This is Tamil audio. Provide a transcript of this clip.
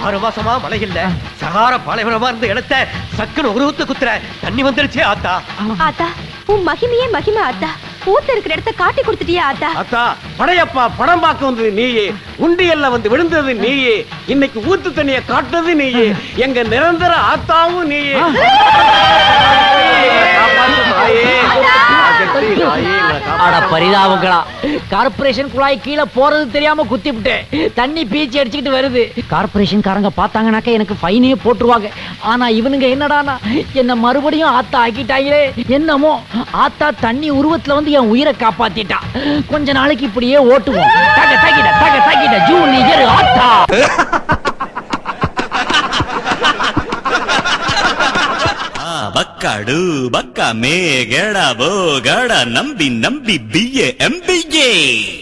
ஆறு மாசமா மழை இல்ல சகார பாலைவனமா இருந்த இடத்த சக்குன்னு ஒரு ஊத்து குத்துற தண்ணி வந்துருச்சே ஆத்தா ஆத்தா உன் மகிமையே மகிமை ஆத்தா ஊத்து இருக்கிற இடத்த காட்டி கொடுத்துட்டியா ஆத்தா அத்தா படையப்பா படம் பார்க்க வந்தது நீயே உண்டியல்ல வந்து விழுந்தது நீயே இன்னைக்கு ஊத்து தண்ணிய காட்டுறது நீயே எங்க நிரந்தர ஆத்தாவும் நீயே காப்பாத்து தாயே. காப்பாத்து தாயே, எங்களை அட காப்பாத்து. பரிதாபங்களா கார்ப்பரேஷன் குழாய் கீழே போறது தெரியாம குத்தி விட்டேன் தண்ணி பீச்சி அடிச்சுக்கிட்டு வருது கார்ப்பரேஷன் காரங்க பார்த்தாங்கனாக்க எனக்கு ஃபைனே போட்டுருவாங்க ஆனா இவனுங்க என்னடானா என்ன மறுபடியும் ஆத்தா ஆக்கிட்டாங்களே என்னமோ ஆத்தா தண்ணி உருவத்துல வந்து என் உயிரை காப்பாத்திட்டா கொஞ்ச நாளைக்கு இப்படியே ஓட்டுவோம் தக தகிட தக தகிட ஜூனியர் ஆத்தா ಆ ಬಕ್ಕಡು ಬಕ್ಕ ಮೇ ಗಡ ಬೋ ಗಡ ನಂಬಿ ನಂಬಿ ಬಿಯೆ ಎಂಬಿಯೇ